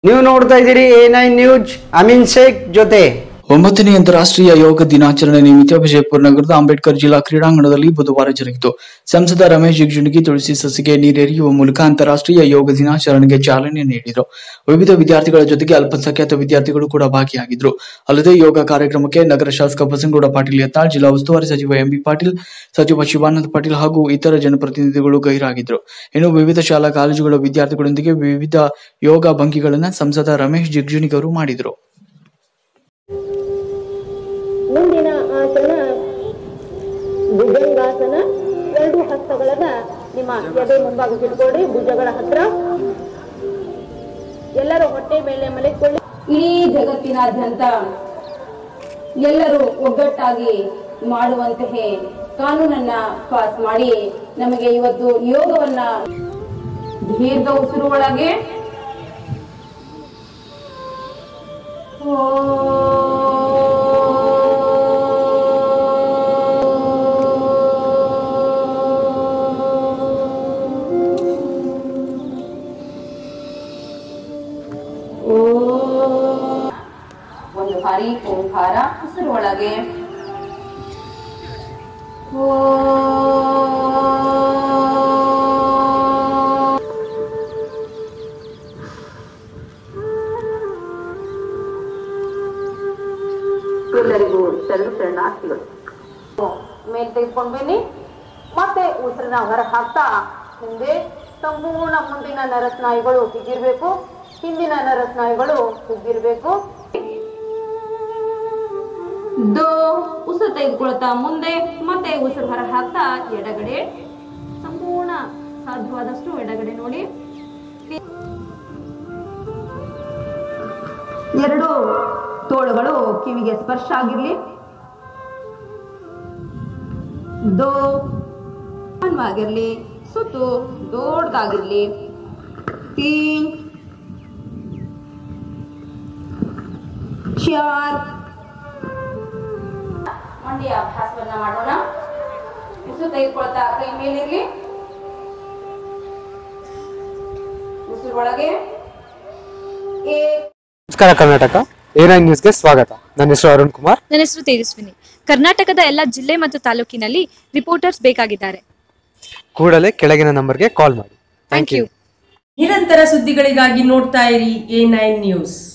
ನೀವು ನೋಡ್ತಾ ಇದ್ದೀರಿ A nine news Amin Shaikh ಜೊತೆ ಒಂಬತ್ತನೇ ಅಂತಾರಾಷ್ಟ್ರೀಯ ಯೋಗ ದಿನಾಚರಣೆ ನಿಮಿತ್ತ ವಿಜಯಪುರ ನಗರದ ಅಂಬೇಡ್ಕರ್ ಜಿಲ್ಲಾ ಕ್ರೀಡಾಂಗಣದಲ್ಲಿ ಬುಧವಾರ ಜರುಗಿತು ಸಂಸದ ರಮೇಶ್ ಜಿಗಜಿಣಗಿ ತುಳಸಿ ಸಸಿಗೆ ನೀರೆರೆಯುವ ಮೂಲಕ ಅಂತಾರಾಷ್ಟ್ರೀಯ ಯೋಗ ದಿನಾಚರಣೆಗೆ ಚಾಲನೆ ನೀಡಿದರು ವಿವಿಧ ವಿದ್ಯಾರ್ಥಿಗಳ ಜೊತೆಗೆ ಅಲ್ಪಸಂಖ್ಯಾತ ವಿದ್ಯಾರ್ಥಿಗಳು ಕೂಡ ಭಾಗಿಯಾಗಿದ್ದರು ಅಲ್ಲದೆ ಯೋಗ ಕಾರ್ಯಕ್ರಮಕ್ಕೆ ನಗರ ಶಾಸಕ ಬಸನಗೌಡ ಪಾಟೀಲ್ ಯತ್ನಾಳ್ ಜಿಲ್ಲಾ ಉಸ್ತುವಾರಿ ಸಚಿವ ಎಂಬಿ ಪಾಟೀಲ್ ಸಚಿವ ಶಿವಾನಂದ ಪಾಟೀಲ್ ಹಾಗೂ ಇತರ ಜನಪ್ರತಿನಿಧಿಗಳು ಗೈರಾಗಿದ್ದರು ಇನ್ನು ವಿವಿಧ ಶಾಲಾ ಕಾಲೇಜುಗಳ ವಿದ್ಯಾರ್ಥಿಗಳೊಂದಿಗೆ ವಿವಿಧ ಯೋಗ ಭಂಗಿಗಳನ್ನು ಸಂಸದ ರಮೇಶ್ ಜಿಗಜಿಣಗಿ ಅವರು ಮಾಡಿದರು ಮುಂದಿನ ಆಸನ ಭುಜಂಗಾಸನ ಎರಡು ಹಸ್ತಗಳನ್ನ ನಿಮ್ಮ ಎದೆ ಮುಂಭಾಗಕ್ಕೆ ಇಟ್ಕೊಳ್ರಿ ಭುಜಗಳ ಹತ್ರ ಎಲ್ಲರೂ ಹೊಟ್ಟೆ ಮೇಲೆ ಮಲಗಿಕೊಳ್ಳಿ ಇಡೀ ಜಗತ್ತಿನಾದ್ಯಂತ ಎಲ್ಲರೂ ಒಗ್ಗಟ್ಟಾಗಿ ಮಾಡುವಂತಹ ಕಾನೂನನ್ನ ಪಾಸ್ ಮಾಡಿ ನಮಗೆ ಇವತ್ತು ಯೋಗವನ್ನ ದೀರ್ಘ ಉಸಿರು ಒಳಗೆ ಒಂದು ಹರಿ ಓಂಕಾರ ಉಸಿರು ಒಳಗೆ ಎಲ್ಲರಿಗೂ ಶರಣ ಶರಣಾರ್ಥಿಗಳು ಮೇಲ್ ತೆಗೆದುಕೊಂಡು ಬನ್ನಿ ಮತ್ತೆ ಉಸಿರನ್ನ ಹೊರ ಹಾಕ್ತಾ ಹಿಂದೆ ಸಂಪೂರ್ಣ ಮುಂದಿನ ನರಸ್ನಾಯುಗಳು ಹಿಗ್ಗಿರ್ಬೇಕು ಹಿಂದಿನ ನರಸ್ನಾಯುಗಳು ಹಿಗ್ಗಿರ್ಬೇಕು ದೋ ಉಸಿರು ತೆಗೆದುಕೊಳ್ತಾ ಮುಂದೆ ಮತ್ತೆ ಉಸಿರು ಹೊರ ಹಾಕ್ತಾ ಎಡಗಡೆ ಸಂಪೂರ್ಣ ಸಾಧ್ಯವಾದಷ್ಟು ಎಡಗಡೆ ನೋಡಿ ಎರಡು ತೋಳುಗಳು ಕಿವಿಗೆ ಸ್ಪರ್ಶ ಆಗಿರ್ಲಿ ದೋ ಆಗಿರ್ಲಿ ಸುತ್ತು ದೊಡ್ಡದಾಗಿರ್ಲಿ ತೀನ್ ಚಾರ್ ಮಂಡಿ ಅಭ್ಯಾಸವನ್ನ ಮಾಡೋಣ ಉಸಿರು ತೆಗೆದುಕೊಳ್ತಾ ಕೈ ಮೇಲಿರ್ಲಿ ಉಸಿರು ಒಳಗೆ ಏಕ್ ನಮಸ್ಕಾರ ಕರ್ನಾಟಕ ಎ ನೈನ್ ನ್ಯೂಸ್ಗೆ ಸ್ವಾಗತ ನನ್ನ ಹೆಸರು ಅರುಣ್ ಕುಮಾರ್ ನನ್ನ ಹೆಸರು ತೇಜಸ್ವಿನಿ ಕರ್ನಾಟಕದ ಎಲ್ಲ ಜಿಲ್ಲೆ ಮತ್ತು ತಾಲೂಕಿನಲ್ಲಿ ರಿಪೋರ್ಟರ್ಸ್ ಬೇಕಾಗಿದ್ದಾರೆ ಕೂಡಲೇ ಕೆಳಗಿನ ನಂಬರ್ಗೆ ಕಾಲ್ ಮಾಡಿ ಥ್ಯಾಂಕ್ ಯು ನಿರಂತರ ಸುದ್ದಿಗಳಿಗಾಗಿ ನೋಡ್ತಾ ಇರಿ ಎ ನೈನ್ ನ್ಯೂಸ್